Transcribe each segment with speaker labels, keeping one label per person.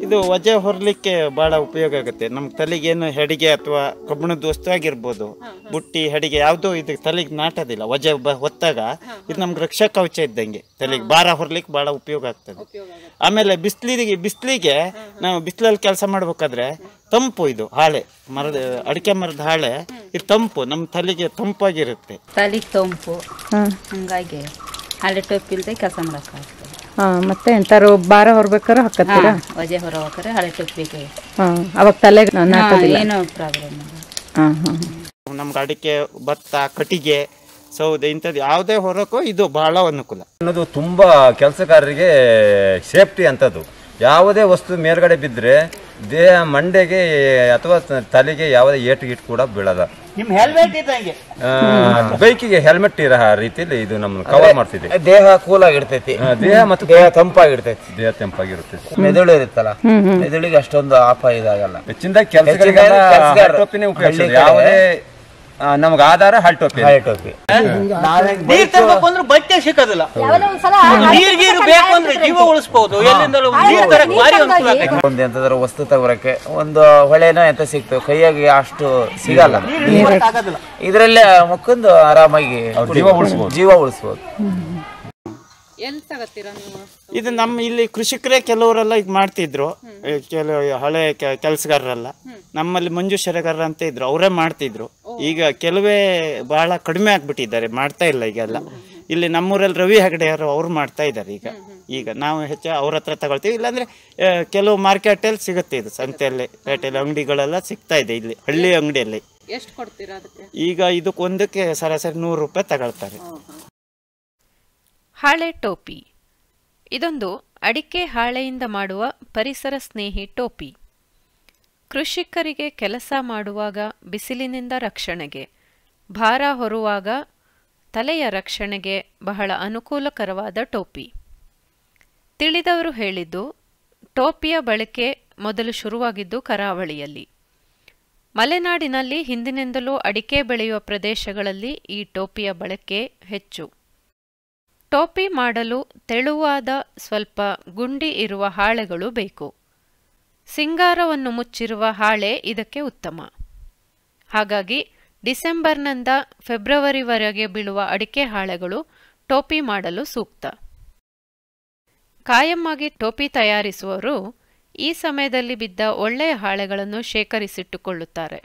Speaker 1: ಇದು ವಜೆ ಹೊರಲಿಕ್ಕೆ ಬಹಳ ಉಪಯೋಗ ಆಗುತ್ತೆ ನಮ್ಮ ತಲೆಗೇನು ಹೆಡಿಗೆ ಅಥವಾ ಕಬ್ಬಿಣದ ವಸ್ತು ಆಗಿರ್ಬೋದು ಬುಟ್ಟಿ ಹೆಡಿಗೆ ಯಾವುದೋ ಇದು ತಲೆಗೆ ನಾಟೋದಿಲ್ಲ ವಜೆ ಬ ಹೊತ್ತಾಗ ಇದು ನಮ್ಗೆ ರಕ್ಷಾ ಕವಚ ಇದ್ದಂಗೆ ತಲೆಗೆ ಭಾರ ಹೊರಲಿಕ್ಕೆ ಬಹಳ ಉಪಯೋಗ ಆಗ್ತದೆ ಆಮೇಲೆ ಬಿಸಿಲಿಗೆ ಬಿಸಿಲಿಗೆ ನಾವು ಬಿಸಿಲಲ್ಲಿ ಕೆಲಸ ಮಾಡ್ಬೇಕಾದ್ರೆ ತಂಪು ಇದು ಹಾಳೆ ಮರದ ಅಡಿಕೆ ಮರದ ಹಾಳೆ ಇದು ತಂಪು ನಮ್ಮ ತಲೆಗೆ ತಂಪಾಗಿರುತ್ತೆ
Speaker 2: ತಲೆಗೆ ತಂಪು ಹಂಗಾಗಿ ಹಳೆ ಟೊಪ್ಪಿ ಇಲ್ಲದೆ ಕೆಲಸ ಮಾಡೋಕ್ಕಾಗ್ತದೆ
Speaker 3: ಹಾ ಮತ್ತೆ ಎಂತಾರು ಭಾರ ಹೊರ್ಬೇಕಾದ್ರೆ ಹಾಕತ್ತೀರಾ
Speaker 2: ವಜೆ ಹೊರ ಹೋಗ್ರೆ ಹಳೆ ಟೊಪ್ಪಿಗೆ
Speaker 3: ಹಾ ಅವಾಗ ತಲೆಗೆ ನಾಟೋದಿಲ್ಲ
Speaker 2: ಏನೋ ಪ್ರಾಬ್ಲಮ್
Speaker 3: ಹಾ ಹಾ
Speaker 1: ನಮ್ಗೆ ಅಡಿಕೆ ಭತ್ತ ಕಟ್ಟಿಗೆ ಸೌದೆ ಇಂಥದ್ದು ಯಾವುದೇ ಹೊರಕ್ಕೂ ಇದು ಬಹಳ ಅನುಕೂಲ
Speaker 4: ಅನ್ನೋದು ತುಂಬ ಕೆಲಸಗಾರರಿಗೆ ಸೇಫ್ಟಿ ಅಂತದ್ದು ಯಾವುದೇ ವಸ್ತು ಮೇಲ್ಗಡೆ ಬಿದ್ದರೆ ದೇಹ ಮಂಡೆಗೆ ಅಥವಾ ತ- ತಲೆಗೆ ಯಾವುದೇ ಏಟು ಗೀಟು ಕೂಡ ಬೀಳದ
Speaker 1: ನಿಮ್ಮ ಹೆಲ್ಮೆಟ್ ಇದ್ದಂಗೆ
Speaker 4: ಬೈಕಿಗೆ ಹೆಲ್ಮೆಟ್ ಇರೋ ರೀತಿಯಲ್ಲಿ ಇದು ನಮ್ಮ ಕವರ್ ಮಾಡ್ತಿದೆ
Speaker 5: ದೇಹ ಕೂಲ್ ಆಗಿರ್ತೈತಿ
Speaker 4: ಆ, ದೇಹ ಮತ್ತು
Speaker 5: ದೇಹ ತಂಪಾಗಿರ್ತೈತಿ
Speaker 4: ದೇಹ ತೆಂಪಾಗಿರುತ್ತೆ
Speaker 5: ಮೆದುಳು ಇರುತ್ತಲ್ಲ ಮೆದುಳಿಗೆ ಅಷ್ಟೊಂದು ಆಪ ಇದಾಗಲ್ಲ
Speaker 4: ಹೆಚ್ಚಿನ ಕೆಲಸಗಾರರಿಗೆ
Speaker 5: ಕೆಲ್ಸಗಾರ-
Speaker 4: ಟೋಪಿನೇ ಉಪಯೋಗಿಸೋದು
Speaker 5: ಹಳ್ಳಿ ಕಡೆ
Speaker 4: ಯಾವುದೇ ಆ, ನಮ್ಗೆ ಆಧಾರ ಹಲ್ ಟೋಪಿ
Speaker 5: ಹಳೆ ಟೋಪಿ
Speaker 6: ನೀರ್ ತರಬೇಕು ಅಂದ್ರೆ ಬಟ್ಟೆ ಸಿಕ್ಕೋದಿಲ್ಲ ನೀರ್ ಗೀರು ಬೇಕು ಅಂದ್ರೆ ಜೀವ ಉಳಿಸ್ಬಹುದು ಎಲ್ಲಿಂದಲೂ ನೀರ್ ತರಕ್ ಭಾರಿ ಅನುಕೂಲ ಆಗೈತೆ
Speaker 5: ಒಂದು ಎಂತದಾರ ವಸ್ತು ತಗೋರಕ್ಕೆ ಒಂದು ಹೊಳೆನೋ ಎಂತ ಸಿಕ್ತು ಕೈಯಾಗಿ ಅಷ್ಟು ಸಿಗಲ್ಲ ಇದ್ರಲ್ಲೇ ಮಕ್ಕೊಂದು ಆರಾಮಾಗಿ
Speaker 4: ಜೀವ ಉಳಿಸ್ಬೋದು.
Speaker 5: ಜೀವ ಉಳಿಸ್ಬೋದು
Speaker 2: ಎಲ್ಲಿ ತಗೋತೀರಾ ನೀವು
Speaker 1: ಇದು ನಮ್ಮ ಇಲ್ಲಿ ಕೃಷಿಕರೇ ಕೆಲವರೆಲ್ಲ ಈಗ ಮಾಡ್ತಿದ್ರು ಈ ಕೆಲವು ಹಳೆ ಕೆಲಸಗಾರರೆಲ್ಲ ನಮ್ಮಲ್ಲಿ ಮಂಜು ಶೆರೆಗಾರ ಅಂತ ಇದ್ರು ಅವರೇ ಮಾಡ್ತಿದ್ರು ಈಗ ಕೆಲವೇ ಬಹಳ ಕಡಿಮೆ ಆಗ್ಬಿಟ್ಟಿದ್ದಾರೆ ಮಾಡ್ತಾ ಇಲ್ಲ ಈಗೆಲ್ಲ ಇಲ್ಲಿ ನಮ್ಮೂರಲ್ಲಿ ರವಿ ಹೆಗಡೆ ಅವರು ಅವ್ರು ಮಾಡ್ತಾ ಇದ್ದಾರೆ ಈಗ ಈಗ ನಾವು ಹೆಚ್ಚು ಅವ್ರ ಹತ್ರ ತಗೊಳ್ತೀವಿ ಇಲ್ಲಾಂದ್ರೆ ಆ, ಕೆಲವು ಮಾರ್ಕೆಟಲ್ಲಿ ಸಿಗುತ್ತೆ ಇದು ಸಂತೆಯಲ್ಲಿ ಪೇಟೆಯಲ್ಲಿ ಅಂಗಡಿಗಳೆಲ್ಲ ಸಿಗ್ತಾ ಇದೆ ಇಲ್ಲಿ ಹಳ್ಳಿ ಅಂಗಡಿಯಲ್ಲಿ
Speaker 2: ಎಷ್ಟು ಕೊಡ್ತೀರಾ ಅದಕ್ಕೆ
Speaker 1: ಈಗ ಇದಕ್ಕೆ ಒಂದಕ್ಕೆ ಸರಾಸರಿ ನೂರು ರೂಪಾಯಿ ತಗೊಳ್ತಾರೆ
Speaker 7: ಹಾಳೆ ಟೋಪಿ ಇದೊಂದು ಅಡಿಕೆ ಹಾಳೆಯಿಂದ ಮಾಡುವ ಪರಿಸರ ಸ್ನೇಹಿ ಟೋಪಿ ಕೃಷಿಕರಿಗೆ ಕೆಲಸ ಮಾಡುವಾಗ ಬಿಸಿಲಿನಿಂದ ರಕ್ಷಣೆಗೆ ಭಾರ ಹೊರುವಾಗ ತಲೆಯ ರಕ್ಷಣೆಗೆ ಬಹಳ ಅನುಕೂಲಕರವಾದ ಟೋಪಿ ತಿಳಿದವರು ಹೇಳಿದ್ದು ಟೋಪಿಯ ಬಳಕೆ ಮೊದಲು ಶುರುವಾಗಿದ್ದು ಕರಾವಳಿಯಲ್ಲಿ ಮಲೆನಾಡಿನಲ್ಲಿ ಹಿಂದಿನಿಂದಲೂ ಅಡಿಕೆ ಬೆಳೆಯುವ ಪ್ರದೇಶಗಳಲ್ಲಿ ಈ ಟೋಪಿಯ ಬಳಕೆ ಹೆಚ್ಚು ಟೋಪಿ ಮಾಡಲು ತೆಳುವಾದ ಸ್ವಲ್ಪ ಗುಂಡಿ ಇರುವ ಹಾಳೆಗಳು ಬೇಕು ಸಿಂಗಾರವನ್ನು ಮುಚ್ಚಿರುವ ಹಾಳೆ ಇದಕ್ಕೆ ಉತ್ತಮ ಹಾಗಾಗಿ ಡಿಸೆಂಬರ್ನಿಂದ ಫೆಬ್ರವರಿವರೆಗೆ ಬೀಳುವ ಅಡಿಕೆ ಹಾಳೆಗಳು ಟೋಪಿ ಮಾಡಲು ಸೂಕ್ತ ಕಾಯಮ್ಮಾಗಿ ಟೋಪಿ ತಯಾರಿಸುವವರು ಈ ಸಮಯದಲ್ಲಿ ಬಿದ್ದ ಒಳ್ಳೆಯ ಹಾಳೆಗಳನ್ನು ಶೇಖರಿಸಿಟ್ಟುಕೊಳ್ಳುತ್ತಾರೆ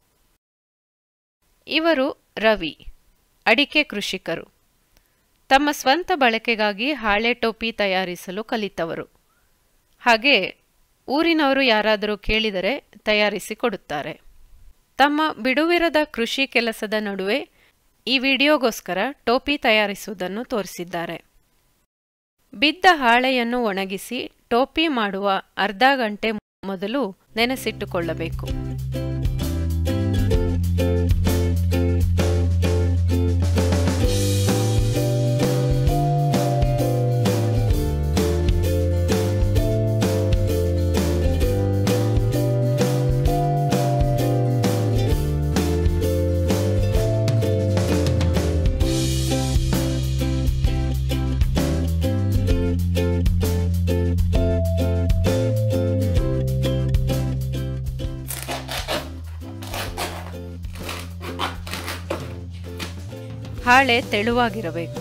Speaker 7: ಇವರು ರವಿ ಅಡಿಕೆ ಕೃಷಿಕರು ತಮ್ಮ ಸ್ವಂತ ಬಳಕೆಗಾಗಿ ಹಾಳೆ ಟೋಪಿ ತಯಾರಿಸಲು ಕಲಿತವರು ಹಾಗೆ ಊರಿನವರು ಯಾರಾದರೂ ಕೇಳಿದರೆ ತಯಾರಿಸಿ ಕೊಡುತ್ತಾರೆ ತಮ್ಮ ಬಿಡುವಿರದ ಕೃಷಿ ಕೆಲಸದ ನಡುವೆ ಈ ವಿಡಿಯೋಗೋಸ್ಕರ ಟೋಪಿ ತಯಾರಿಸುವುದನ್ನು ತೋರಿಸಿದ್ದಾರೆ ಬಿದ್ದ ಹಾಳೆಯನ್ನು ಒಣಗಿಸಿ ಟೋಪಿ ಮಾಡುವ ಅರ್ಧ ಗಂಟೆ ಮೊದಲು ನೆನೆಸಿಟ್ಟುಕೊಳ್ಳಬೇಕು ಹಾಳೆ ತೆಳುವಾಗಿರಬೇಕು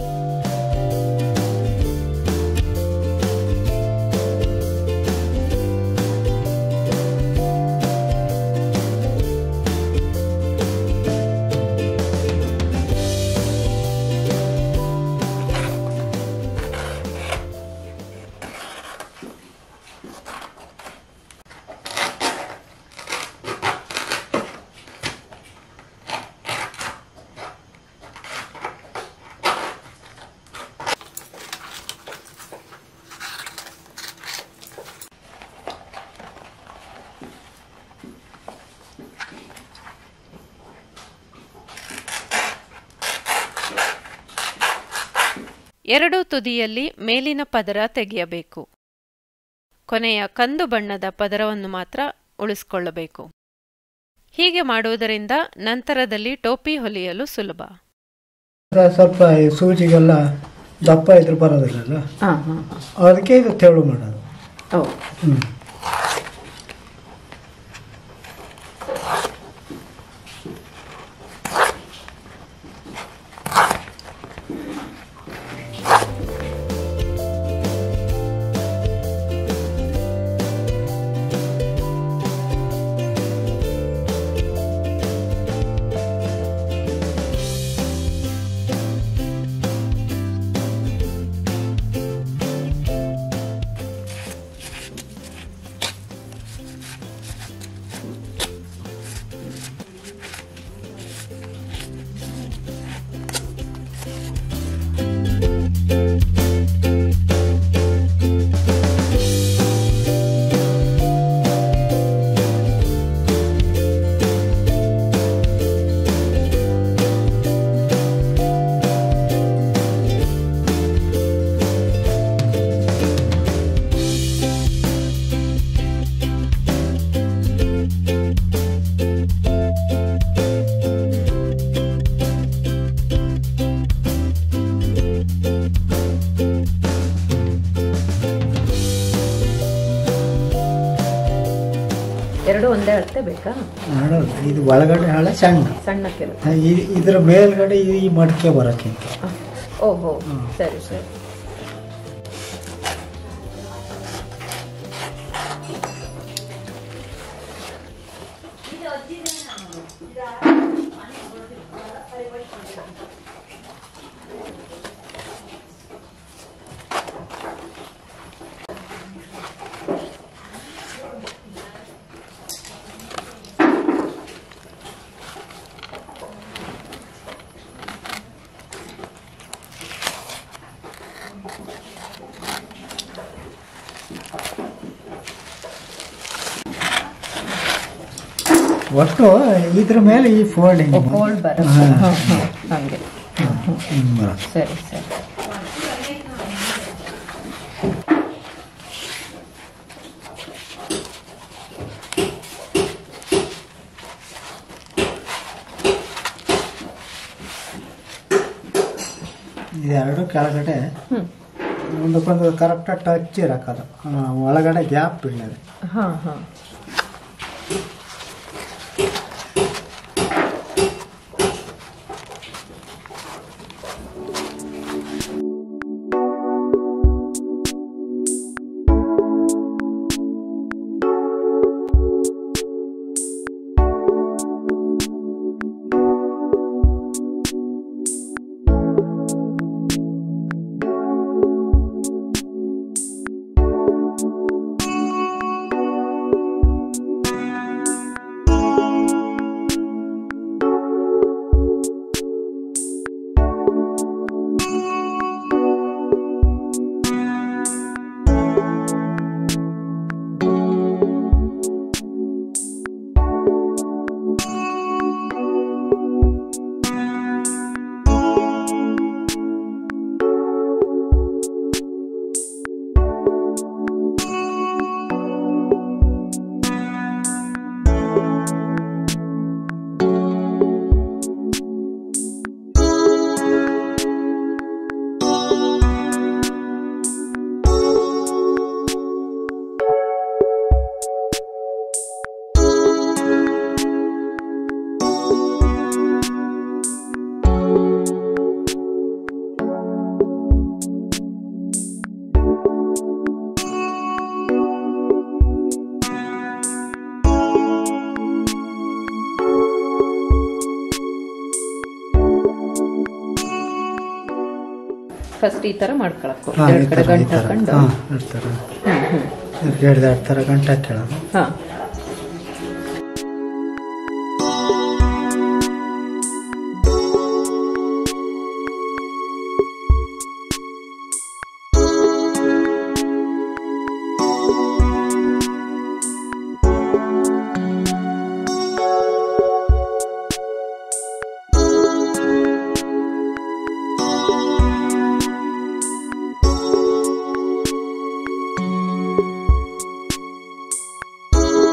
Speaker 7: ಎರಡೂ ತುದಿಯಲ್ಲಿ ಮೇಲಿನ ಪದರ ತೆಗೆಯಬೇಕು ಕೊನೆಯ ಕಂದು ಬಣ್ಣದ ಪದರವನ್ನು ಮಾತ್ರ ಉಳಿಸಿಕೊಳ್ಳಬೇಕು ಹೀಗೆ ಮಾಡುವುದರಿಂದ ನಂತರದಲ್ಲಿ ಟೋಪಿ ಹೊಲಿಯಲು ಸುಲಭ
Speaker 8: ಸ್ವಲ್ಪ ಈ ಸೂಜಿಗೆಲ್ಲ ದಪ್ಪ ಇದ್ರೆ ಬರೋದಿಲ್ಲಲ್ಲ
Speaker 3: ಹಾ ಹಾ
Speaker 8: ಅದಕ್ಕೆ ಇದು ತೆಳು ಮಾಡೋದು
Speaker 3: ಓ
Speaker 8: ಹ್ಮ್
Speaker 3: ಒಂದೇ ಅಳತೆ ಬೇಕಾ
Speaker 8: ಮಾಡೋದು ಇದು ಒಳಗಡೆ ಹಳೆ ಸಣ್ಣ
Speaker 3: ಸಣ್ಣಕ್ಕಿರುತ್ತೆ
Speaker 8: ಇ- ಇದ್ರ ಮೇಲ್ಗಡೆ ಈ ಮಡಿಕೆ ಬರೋಕ್ಕಿಂತ
Speaker 3: ಓಹೋ ಸರಿ ಸರಿ
Speaker 8: ಒಟ್ಟು ಇದ್ರ ಮೇಲೆ ಈ ಫೋಲ್ಡಿಂಗ್
Speaker 3: ಫೋಲ್ಡ್ ಬರುತ್ತೆ ಹಾ, ಹಾ, ಹಂಗೆ
Speaker 8: ಬರುತ್ತೆ
Speaker 3: ಸರಿ ಸರಿ
Speaker 8: ಇದೆರಡು ಕೆಳಗಡೆ ಒಂದಕ್ಕೊಂದು ಕರೆಕ್ಟಾಗಿ ಟಚ್ ಇರಕ್ಕದು ಆ, ಒಳಗಡೆ ಗ್ಯಾಪ್ ಬೀಳದೆ
Speaker 3: ಹಾ ಹಾ ಫಸ್ಟ್ ಈ ತರ ಮಾಡ್ಕೊಳಕ್ಕು
Speaker 8: ಹಾ,
Speaker 3: ಎರಡ್
Speaker 8: ಈ
Speaker 3: ಕಡೆ
Speaker 8: ಥರ, ಈ
Speaker 3: ಗಂಟು
Speaker 8: ಥರ.
Speaker 3: ಹಾಕೊಂಡು
Speaker 8: ಹಾ, ಇರ್ತಾರೆ ಎರಡು ಎರಡು ಥರ ಗಂಟೆ ಹಾಕ್ಕೊಳ್ಳೋದು
Speaker 3: ಹಾ
Speaker 8: ಆ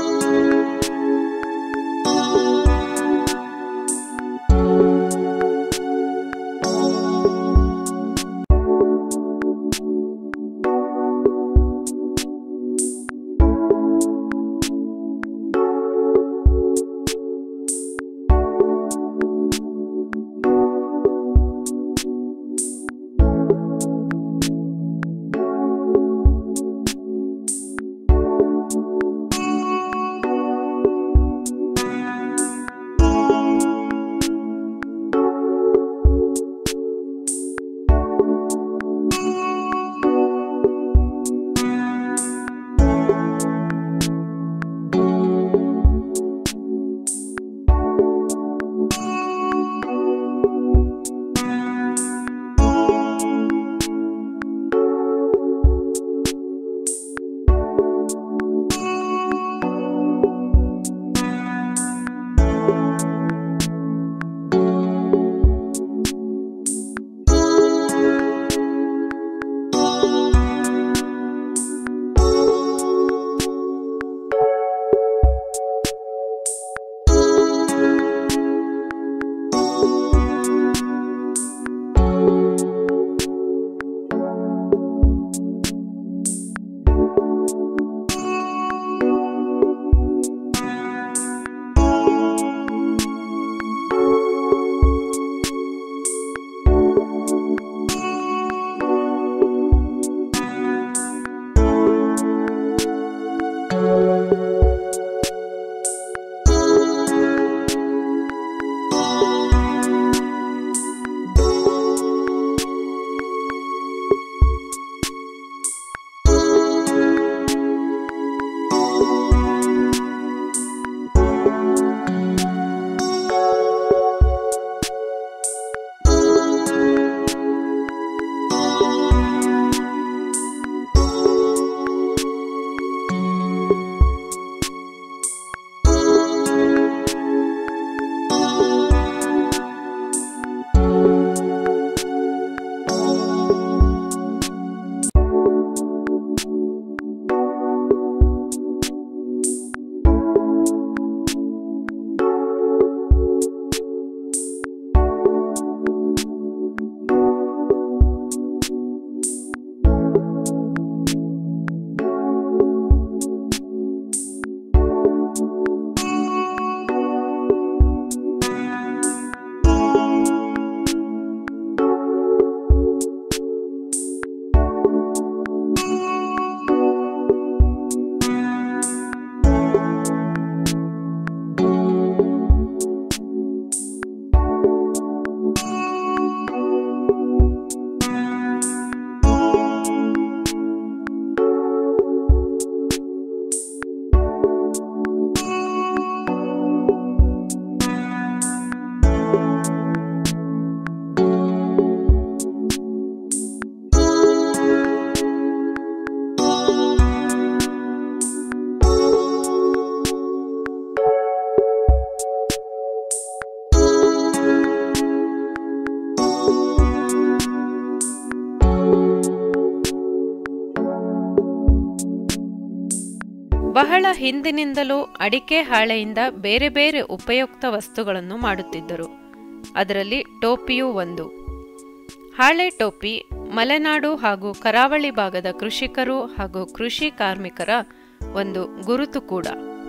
Speaker 7: ಬಹಳ ಹಿಂದಿನಿಂದಲೂ ಅಡಿಕೆ ಹಾಳೆಯಿಂದ ಬೇರೆ ಬೇರೆ ಉಪಯುಕ್ತ ವಸ್ತುಗಳನ್ನು ಮಾಡುತ್ತಿದ್ದರು ಅದರಲ್ಲಿ ಟೋಪಿಯೂ ಒಂದು ಹಾಳೆ ಟೋಪಿ ಮಲೆನಾಡು ಹಾಗೂ ಕರಾವಳಿ ಭಾಗದ ಕೃಷಿಕರು ಹಾಗೂ ಕೃಷಿ ಕಾರ್ಮಿಕರ ಒಂದು ಗುರುತು ಕೂಡ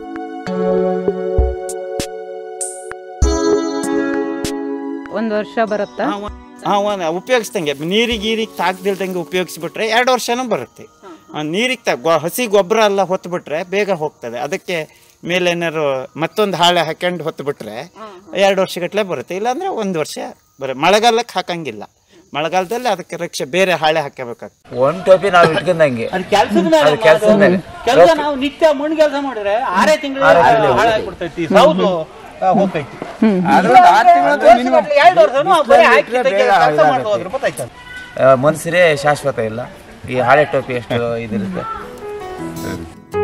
Speaker 2: ಒಂದು ವರ್ಷ ಬರುತ್ತಾ
Speaker 1: ಹಾಂ ಉಪಯೋಗಿಸ್ದಂಗೆ ನೀರಿಗೆ ಗೀರಿಗೆ ತಾಗ್ದಿಲ್ದಂಗೆ ಉಪಯೋಗಿಸ್ಬಿಟ್ರೆ ಎರಡು ವರ್ಷನೂ ಬರುತ್ತೆ ನೀರಿಗೆ ತಾ ಗೊ ಹಸಿ ಗೊಬ್ಬರ ಎಲ್ಲ ಹೊತ್ಬಿಟ್ರೆ ಬೇಗ ಹೋಗ್ತದೆ ಅದಕ್ಕೆ ಮೇಲೆ ಏನಾರು ಮತ್ತೊಂದು ಹಾಳೆ ಹಾಕೊಂಡು ಹೊತ್ಬಿಟ್ರೆ ಎರಡು ವರ್ಷಗಟ್ಟಲೆ ಬರುತ್ತೆ ಇಲ್ಲಾಂದ್ರೆ ಒಂದು ವರ್ಷ ಬರ ಮಳೆಗಾಲಕ್ಕೆ ಹಾಕಂಗಿಲ್ಲ ಮಳೆಗಾಲದಲ್ಲಿ ಅದಕ್ಕೆ ರಕ್ಷೆ ಬೇರೆ ಹಾಳೆ ಹಾಕಬೇಕಾಗ್ತದೆ
Speaker 5: ಒಂದ್ ಟೋಪಿ ನಾವು ಇಟ್ಕೊಂಡಂಗೆ
Speaker 6: ಅದು ಕೆಲ್ಸದ ಮೇಲೆ
Speaker 5: ಅದು ಕೆಲ್ಸದ ಮೇಲೆ.
Speaker 6: ಕೆಲಸ ನಾವು ನಿತ್ಯ ಮಣ್ಣು ಕೆಲಸ ಮಾಡಿದ್ರೆ ಆರೇ ತಿಂಗಳು ಹಾಳಾಗ್ಬಿಡ್ತೈತಿ ಸೌದು ಹೋಗ್ತೈತಿ
Speaker 5: ಅದ್ರೊಂದು ಆರು ತಿಂಗಳಂತೂ minimum.
Speaker 6: ಎರಡು ವರ್ಷನೂ ಬರೀ ಹಾಕಿ
Speaker 5: ಇಟ್ರೆ ಬೇಗ
Speaker 6: ಕೆಲಸ
Speaker 5: ಇದಾಗುತ್ತೆ.
Speaker 6: ಮಾಡ್ಬೋದು ಗೊತ್ತಾಯ್ತಾ
Speaker 5: ಆ, ಮನುಷ್ಯರೇ ಶಾಶ್ವತ ಇಲ್ಲ ಈ ಹಾಳೆ ಟೋಪಿ ಎಷ್ಟು ಇದಿರುತ್ತೆ